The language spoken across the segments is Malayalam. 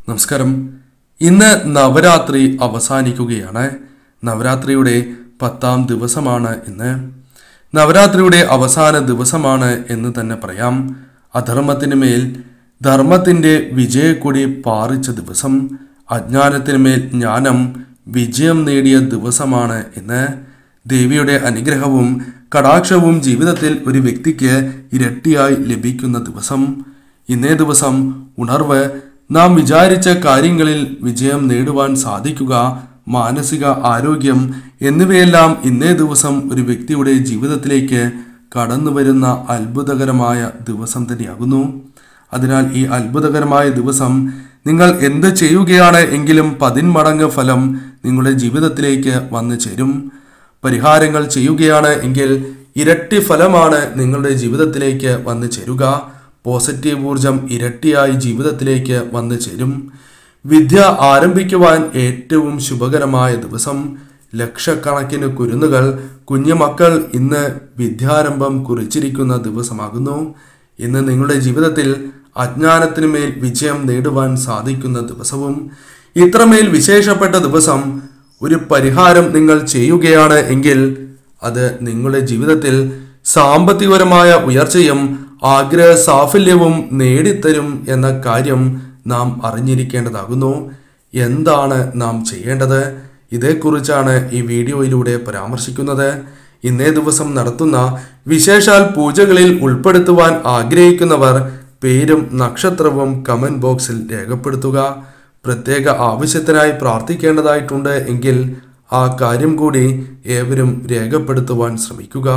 നമസ്കാരം ഇന്ന് നവരാത്രി അവസാനിക്കുകയാണ് നവരാത്രിയുടെ പത്താം ദിവസമാണ് ഇന്ന് നവരാത്രിയുടെ അവസാന ദിവസമാണ് എന്ന് തന്നെ പറയാം അധർമ്മത്തിന് മേൽ ധർമ്മത്തിൻ്റെ വിജയക്കൊടി പാറിച്ച ദിവസം അജ്ഞാനത്തിന് മേൽ ജ്ഞാനം വിജയം നേടിയ ദിവസമാണ് ഇന്ന് ദേവിയുടെ അനുഗ്രഹവും കടാക്ഷവും ജീവിതത്തിൽ ഒരു വ്യക്തിക്ക് ഇരട്ടിയായി ലഭിക്കുന്ന ദിവസം ഇന്നേ ദിവസം ഉണർവ് നാം വിചാരിച്ച കാര്യങ്ങളിൽ വിജയം നേടുവാൻ സാധിക്കുക മാനസിക ആരോഗ്യം എന്നിവയെല്ലാം ഇന്നേ ദിവസം ഒരു വ്യക്തിയുടെ ജീവിതത്തിലേക്ക് കടന്നു വരുന്ന അത്ഭുതകരമായ ദിവസം തന്നെയാകുന്നു അതിനാൽ ഈ അത്ഭുതകരമായ ദിവസം നിങ്ങൾ എന്ത് ചെയ്യുകയാണ് എങ്കിലും പതിന്മടങ്ങ് ഫലം നിങ്ങളുടെ ജീവിതത്തിലേക്ക് വന്നു ചേരും പരിഹാരങ്ങൾ ചെയ്യുകയാണ് എങ്കിൽ ഇരട്ടി ഫലമാണ് നിങ്ങളുടെ ജീവിതത്തിലേക്ക് വന്നു ചേരുക പോസിറ്റീവ് ഊർജം ഇരട്ടിയായി ജീവിതത്തിലേക്ക് വന്നു ചേരും വിദ്യ ആരംഭിക്കുവാൻ ഏറ്റവും ശുഭകരമായ ദിവസം ലക്ഷക്കണക്കിന് കുരുന്നുകൾ കുഞ്ഞുമക്കൾ ഇന്ന് വിദ്യാരംഭം കുറിച്ചിരിക്കുന്ന ദിവസമാകുന്നു ഇന്ന് നിങ്ങളുടെ ജീവിതത്തിൽ അജ്ഞാനത്തിനു മേൽ വിജയം നേടുവാൻ സാധിക്കുന്ന ദിവസവും ഇത്രമേൽ വിശേഷപ്പെട്ട ദിവസം ഒരു പരിഹാരം നിങ്ങൾ ചെയ്യുകയാണ് എങ്കിൽ അത് നിങ്ങളുടെ ജീവിതത്തിൽ സാമ്പത്തികപരമായ ഉയർച്ചയും ആഗ്രഹ സാഫല്യവും നേടിത്തരും എന്ന കാര്യം നാം അറിഞ്ഞിരിക്കേണ്ടതാകുന്നു എന്താണ് നാം ചെയ്യേണ്ടത് ഇതേക്കുറിച്ചാണ് ഈ വീഡിയോയിലൂടെ പരാമർശിക്കുന്നത് ഇന്നേ ദിവസം നടത്തുന്ന വിശേഷാൽ പൂജകളിൽ ഉൾപ്പെടുത്തുവാൻ ആഗ്രഹിക്കുന്നവർ പേരും നക്ഷത്രവും കമന്റ് ബോക്സിൽ രേഖപ്പെടുത്തുക പ്രത്യേക ആവശ്യത്തിനായി പ്രാർത്ഥിക്കേണ്ടതായിട്ടുണ്ട് എങ്കിൽ ആ കാര്യം കൂടി ഏവരും രേഖപ്പെടുത്തുവാൻ ശ്രമിക്കുക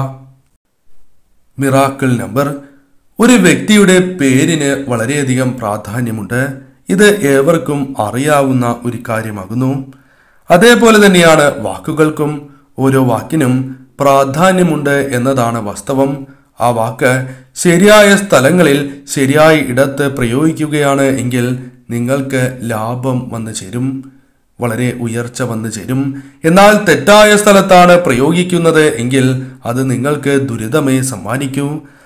മിറാക്കിൾ നമ്പർ ഒരു വ്യക്തിയുടെ പേരിന് വളരെയധികം പ്രാധാന്യമുണ്ട് ഇത് ഏവർക്കും അറിയാവുന്ന ഒരു കാര്യമാകുന്നു അതേപോലെ തന്നെയാണ് വാക്കുകൾക്കും ഓരോ വാക്കിനും പ്രാധാന്യമുണ്ട് എന്നതാണ് വാസ്തവം ആ വാക്ക് ശരിയായ സ്ഥലങ്ങളിൽ ശരിയായ ഇടത്ത് പ്രയോഗിക്കുകയാണ് എങ്കിൽ നിങ്ങൾക്ക് ലാഭം വന്നു ചേരും വളരെ ഉയർച്ച വന്നു ചേരും എന്നാൽ തെറ്റായ സ്ഥലത്താണ് പ്രയോഗിക്കുന്നത് എങ്കിൽ അത് നിങ്ങൾക്ക് ദുരിതമേ സമ്മാനിക്കൂ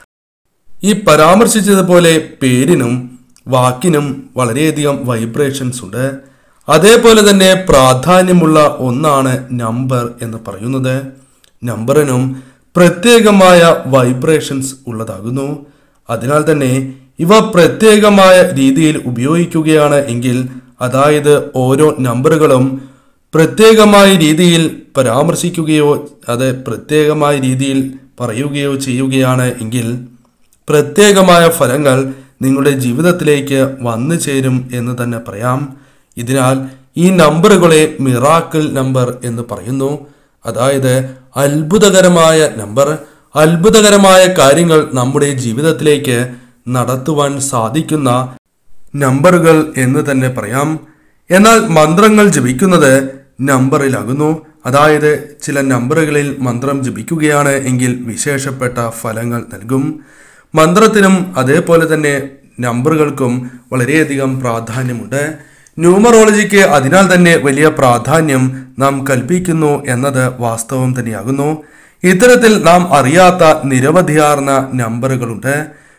ഈ പരാമർശിച്ചതുപോലെ പേരിനും വാക്കിനും വളരെയധികം വൈബ്രേഷൻസ് ഉണ്ട് അതേപോലെ തന്നെ പ്രാധാന്യമുള്ള ഒന്നാണ് നമ്പർ എന്ന് പറയുന്നത് നമ്പറിനും പ്രത്യേകമായ വൈബ്രേഷൻസ് ഉള്ളതാകുന്നു അതിനാൽ തന്നെ ഇവ പ്രത്യേകമായ രീതിയിൽ ഉപയോഗിക്കുകയാണ് എങ്കിൽ അതായത് ഓരോ നമ്പറുകളും പ്രത്യേകമായ രീതിയിൽ പരാമർശിക്കുകയോ അത് പ്രത്യേകമായ രീതിയിൽ പറയുകയോ ചെയ്യുകയാണ് എങ്കിൽ പ്രത്യേകമായ ഫലങ്ങൾ നിങ്ങളുടെ ജീവിതത്തിലേക്ക് വന്നു ചേരും എന്ന് തന്നെ പറയാം ഇതിനാൽ ഈ നമ്പറുകളെ മിറാക്കിൾ നമ്പർ എന്ന് പറയുന്നു അതായത് അത്ഭുതകരമായ നമ്പർ അത്ഭുതകരമായ കാര്യങ്ങൾ നമ്മുടെ ജീവിതത്തിലേക്ക് നടത്തുവാൻ സാധിക്കുന്ന നമ്പറുകൾ എന്ന് തന്നെ പറയാം എന്നാൽ മന്ത്രങ്ങൾ ജപിക്കുന്നത് നമ്പറിലാകുന്നു അതായത് ചില നമ്പറുകളിൽ മന്ത്രം ജപിക്കുകയാണ് എങ്കിൽ വിശേഷപ്പെട്ട ഫലങ്ങൾ നൽകും മന്ത്രത്തിനും അതേപോലെ തന്നെ നമ്പറുകൾക്കും വളരെയധികം പ്രാധാന്യമുണ്ട് ന്യൂമറോളജിക്ക് അതിനാൽ തന്നെ വലിയ പ്രാധാന്യം നാം കൽപ്പിക്കുന്നു എന്നത് വാസ്തവം തന്നെയാകുന്നു ഇത്തരത്തിൽ നാം അറിയാത്ത നിരവധിയാർന്ന നമ്പറുകളുണ്ട്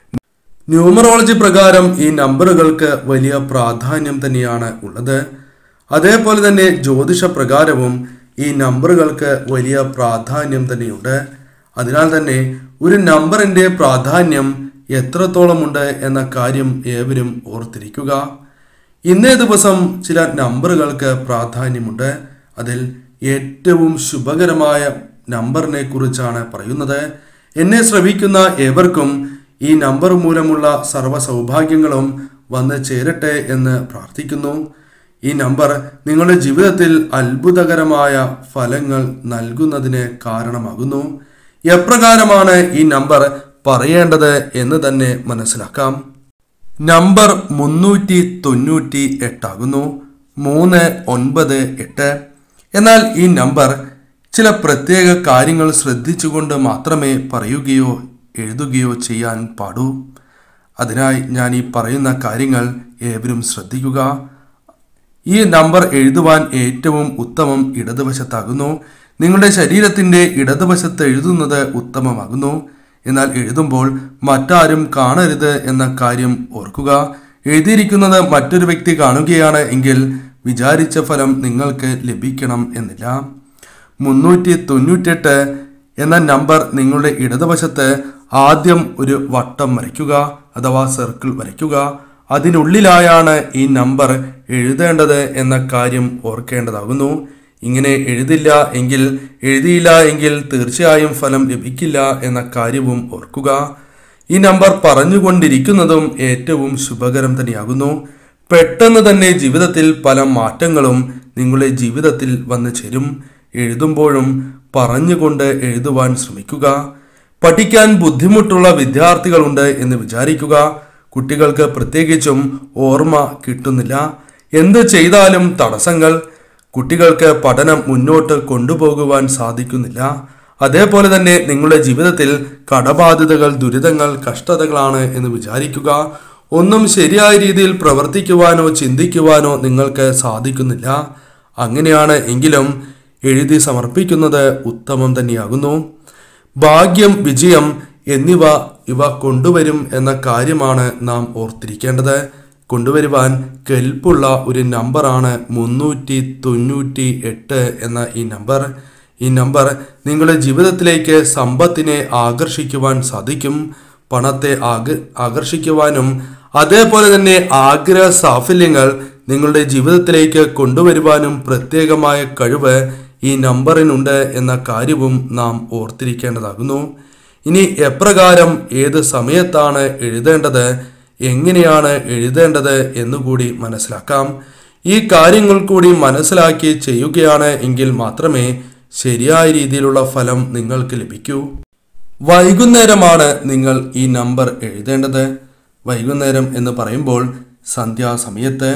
ന്യൂമറോളജി പ്രകാരം ഈ നമ്പറുകൾക്ക് വലിയ പ്രാധാന്യം തന്നെയാണ് ഉള്ളത് അതേപോലെ തന്നെ ജ്യോതിഷ പ്രകാരവും ഈ നമ്പറുകൾക്ക് വലിയ പ്രാധാന്യം തന്നെയുണ്ട് അതിനാൽ തന്നെ ഒരു നമ്പറിന്റെ പ്രാധാന്യം എത്രത്തോളമുണ്ട് എന്ന കാര്യം ഏവരും ഓർത്തിരിക്കുക ഇന്നേ ദിവസം ചില നമ്പറുകൾക്ക് പ്രാധാന്യമുണ്ട് അതിൽ ഏറ്റവും ശുഭകരമായ നമ്പറിനെ കുറിച്ചാണ് പറയുന്നത് എന്നെ ശ്രവിക്കുന്ന ഏവർക്കും ഈ നമ്പർ മൂലമുള്ള സർവ്വ സൗഭാഗ്യങ്ങളും വന്ന് ചേരട്ടെ എന്ന് പ്രാർത്ഥിക്കുന്നു ഈ നമ്പർ നിങ്ങളുടെ ജീവിതത്തിൽ അത്ഭുതകരമായ ഫലങ്ങൾ നൽകുന്നതിന് കാരണമാകുന്നു എപ്രകാരമാണ് ഈ നമ്പർ പറയേണ്ടത് എന്ന് തന്നെ മനസ്സിലാക്കാം നമ്പർ മുന്നൂറ്റി തൊണ്ണൂറ്റി എട്ടാകുന്നു മൂന്ന് ഒൻപത് എട്ട് എന്നാൽ ഈ നമ്പർ ചില പ്രത്യേക കാര്യങ്ങൾ ശ്രദ്ധിച്ചുകൊണ്ട് മാത്രമേ പറയുകയോ എഴുതുകയോ ചെയ്യാൻ പാടൂ അതിനായി ഞാൻ ഈ പറയുന്ന കാര്യങ്ങൾ ഏവരും ശ്രദ്ധിക്കുക ഈ നമ്പർ എഴുതുവാൻ ഏറ്റവും ഉത്തമം ഇടതുവശത്താകുന്നു നിങ്ങളുടെ ശരീരത്തിന്റെ ഇടതുവശത്ത് എഴുതുന്നത് ഉത്തമമാകുന്നു എന്നാൽ എഴുതുമ്പോൾ മറ്റാരും കാണരുത് എന്ന കാര്യം ഓർക്കുക എഴുതിയിരിക്കുന്നത് മറ്റൊരു വ്യക്തി കാണുകയാണ് എങ്കിൽ വിചാരിച്ച ഫലം നിങ്ങൾക്ക് ലഭിക്കണം എന്നില്ല മുന്നൂറ്റി തൊണ്ണൂറ്റെട്ട് എന്ന നമ്പർ നിങ്ങളുടെ ഇടതുവശത്ത് ആദ്യം ഒരു വട്ടം വരയ്ക്കുക അഥവാ സർക്കിൾ വരയ്ക്കുക അതിനുള്ളിലായാണ് ഈ നമ്പർ എഴുതേണ്ടത് എന്ന കാര്യം ഓർക്കേണ്ടതാകുന്നു ഇങ്ങനെ എഴുതില്ല എങ്കിൽ എഴുതിയില്ല എങ്കിൽ തീർച്ചയായും ഫലം ലഭിക്കില്ല എന്ന കാര്യവും ഓർക്കുക ഈ നമ്പർ പറഞ്ഞുകൊണ്ടിരിക്കുന്നതും ഏറ്റവും ശുഭകരം തന്നെയാകുന്നു പെട്ടെന്ന് തന്നെ ജീവിതത്തിൽ പല മാറ്റങ്ങളും നിങ്ങളുടെ ജീവിതത്തിൽ വന്നു ചേരും എഴുതുമ്പോഴും പറഞ്ഞുകൊണ്ട് എഴുതുവാൻ ശ്രമിക്കുക പഠിക്കാൻ ബുദ്ധിമുട്ടുള്ള വിദ്യാർത്ഥികളുണ്ട് എന്ന് വിചാരിക്കുക കുട്ടികൾക്ക് പ്രത്യേകിച്ചും ഓർമ്മ കിട്ടുന്നില്ല എന്ത് ചെയ്താലും തടസ്സങ്ങൾ കുട്ടികൾക്ക് പഠനം മുന്നോട്ട് കൊണ്ടുപോകുവാൻ സാധിക്കുന്നില്ല അതേപോലെ തന്നെ നിങ്ങളുടെ ജീവിതത്തിൽ കടബാധ്യതകൾ ദുരിതങ്ങൾ കഷ്ടതകളാണ് എന്ന് വിചാരിക്കുക ഒന്നും ശരിയായ രീതിയിൽ പ്രവർത്തിക്കുവാനോ ചിന്തിക്കുവാനോ നിങ്ങൾക്ക് സാധിക്കുന്നില്ല അങ്ങനെയാണ് എങ്കിലും എഴുതി സമർപ്പിക്കുന്നത് ഉത്തമം തന്നെയാകുന്നു ഭാഗ്യം വിജയം എന്നിവ ഇവ കൊണ്ടുവരും എന്ന കാര്യമാണ് നാം ഓർത്തിരിക്കേണ്ടത് കൊണ്ടുവരുവാൻ കെൽപ്പുള്ള ഒരു നമ്പറാണ് മുന്നൂറ്റി തൊണ്ണൂറ്റി എട്ട് എന്ന ഈ നമ്പർ ഈ നമ്പർ നിങ്ങളുടെ ജീവിതത്തിലേക്ക് സമ്പത്തിനെ ആകർഷിക്കുവാൻ സാധിക്കും പണത്തെ ആക ആകർഷിക്കുവാനും അതേപോലെ തന്നെ ആഗ്രഹ സാഫല്യങ്ങൾ നിങ്ങളുടെ ജീവിതത്തിലേക്ക് കൊണ്ടുവരുവാനും പ്രത്യേകമായ കഴിവ് ഈ നമ്പറിനുണ്ട് എന്ന കാര്യവും നാം ഓർത്തിരിക്കേണ്ടതാകുന്നു ഇനി എപ്രകാരം ഏത് സമയത്താണ് എഴുതേണ്ടത് എങ്ങനെയാണ് എഴുതേണ്ടത് എന്നുകൂടി മനസ്സിലാക്കാം ഈ കാര്യങ്ങൾ കൂടി മനസ്സിലാക്കി ചെയ്യുകയാണ് എങ്കിൽ മാത്രമേ ശരിയായ രീതിയിലുള്ള ഫലം നിങ്ങൾക്ക് ലഭിക്കൂ വൈകുന്നേരമാണ് നിങ്ങൾ ഈ നമ്പർ എഴുതേണ്ടത് വൈകുന്നേരം എന്ന് പറയുമ്പോൾ സന്ധ്യാസമയത്ത്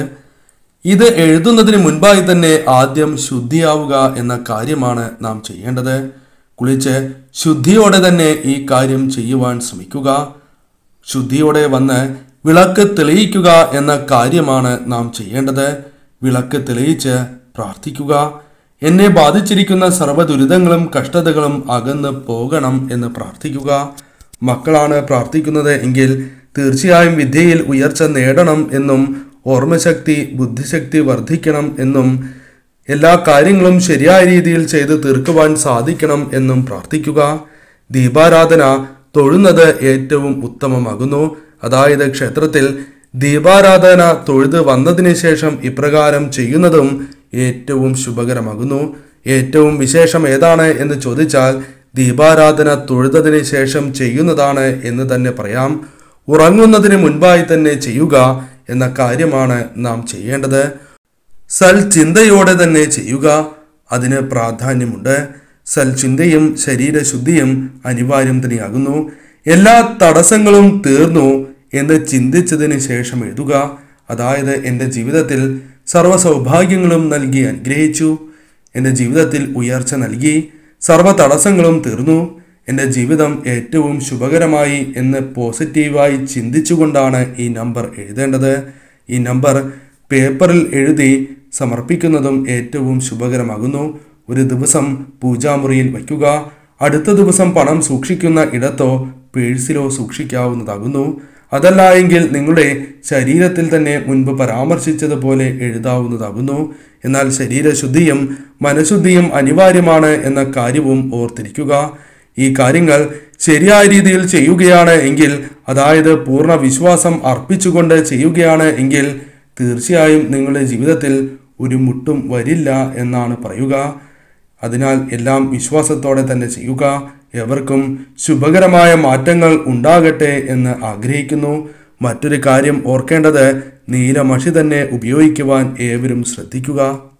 ഇത് എഴുതുന്നതിന് മുൻപായി തന്നെ ആദ്യം ശുദ്ധിയാവുക എന്ന കാര്യമാണ് നാം ചെയ്യേണ്ടത് കുളിച്ച് ശുദ്ധിയോടെ തന്നെ ഈ കാര്യം ചെയ്യുവാൻ ശ്രമിക്കുക ശുദ്ധിയോടെ വന്ന് വിളക്ക് തെളിയിക്കുക എന്ന കാര്യമാണ് നാം ചെയ്യേണ്ടത് വിളക്ക് തെളിയിച്ച് പ്രാർത്ഥിക്കുക എന്നെ ബാധിച്ചിരിക്കുന്ന സർവ്വ ദുരിതങ്ങളും കഷ്ടതകളും അകന്ന് പോകണം എന്ന് പ്രാർത്ഥിക്കുക മക്കളാണ് പ്രാർത്ഥിക്കുന്നത് എങ്കിൽ തീർച്ചയായും വിദ്യയിൽ ഉയർച്ച നേടണം എന്നും ഓർമ്മശക്തി ബുദ്ധിശക്തി വർദ്ധിക്കണം എന്നും എല്ലാ കാര്യങ്ങളും ശരിയായ രീതിയിൽ ചെയ്ത് തീർക്കുവാൻ സാധിക്കണം എന്നും പ്രാർത്ഥിക്കുക ദീപാരാധന തൊഴുന്നത് ഏറ്റവും ഉത്തമമാകുന്നു അതായത് ക്ഷേത്രത്തിൽ ദീപാരാധന തൊഴുത് വന്നതിന് ശേഷം ഇപ്രകാരം ചെയ്യുന്നതും ഏറ്റവും ശുഭകരമാകുന്നു ഏറ്റവും വിശേഷം ഏതാണ് എന്ന് ചോദിച്ചാൽ ദീപാരാധന തൊഴുതതിന് ശേഷം ചെയ്യുന്നതാണ് എന്ന് തന്നെ പറയാം ഉറങ്ങുന്നതിന് മുൻപായി തന്നെ ചെയ്യുക എന്ന കാര്യമാണ് നാം ചെയ്യേണ്ടത് സൽചിന്തയോടെ തന്നെ ചെയ്യുക അതിന് പ്രാധാന്യമുണ്ട് സൽചിന്തയും ശരീരശുദ്ധിയും അനിവാര്യം തന്നെയാകുന്നു എല്ലാ തടസ്സങ്ങളും തീർന്നു എന്ന് ചിന്തിച്ചതിന് ശേഷം എഴുതുക അതായത് എൻ്റെ ജീവിതത്തിൽ സർവ്വ സൗഭാഗ്യങ്ങളും നൽകി അനുഗ്രഹിച്ചു എൻ്റെ ജീവിതത്തിൽ ഉയർച്ച നൽകി സർവ്വ തടസ്സങ്ങളും തീർന്നു എൻ്റെ ജീവിതം ഏറ്റവും ശുഭകരമായി എന്ന് പോസിറ്റീവായി ചിന്തിച്ചുകൊണ്ടാണ് ഈ നമ്പർ എഴുതേണ്ടത് ഈ നമ്പർ പേപ്പറിൽ എഴുതി സമർപ്പിക്കുന്നതും ഏറ്റവും ശുഭകരമാകുന്നു ഒരു ദിവസം പൂജാമുറിയിൽ വയ്ക്കുക അടുത്ത ദിവസം പണം സൂക്ഷിക്കുന്ന ഇടത്തോ പേഴ്സിലോ സൂക്ഷിക്കാവുന്നതാകുന്നു അതല്ല എങ്കിൽ നിങ്ങളുടെ ശരീരത്തിൽ തന്നെ മുൻപ് പരാമർശിച്ചതുപോലെ എഴുതാവുന്നതാകുന്നു എന്നാൽ ശരീരശുദ്ധിയും മനഃശുദ്ധിയും അനിവാര്യമാണ് എന്ന കാര്യവും ഓർത്തിരിക്കുക ഈ കാര്യങ്ങൾ ശരിയായ രീതിയിൽ ചെയ്യുകയാണ് എങ്കിൽ അതായത് പൂർണ്ണ വിശ്വാസം അർപ്പിച്ചുകൊണ്ട് ചെയ്യുകയാണ് എങ്കിൽ തീർച്ചയായും നിങ്ങളുടെ ജീവിതത്തിൽ ഒരു മുട്ടും വരില്ല എന്നാണ് പറയുക അതിനാൽ എല്ലാം വിശ്വാസത്തോടെ തന്നെ ചെയ്യുക എവർക്കും ശുഭകരമായ മാറ്റങ്ങൾ ഉണ്ടാകട്ടെ എന്ന് ആഗ്രഹിക്കുന്നു മറ്റൊരു കാര്യം ഓർക്കേണ്ടത് നീലമഷി തന്നെ ഉപയോഗിക്കുവാൻ ഏവരും ശ്രദ്ധിക്കുക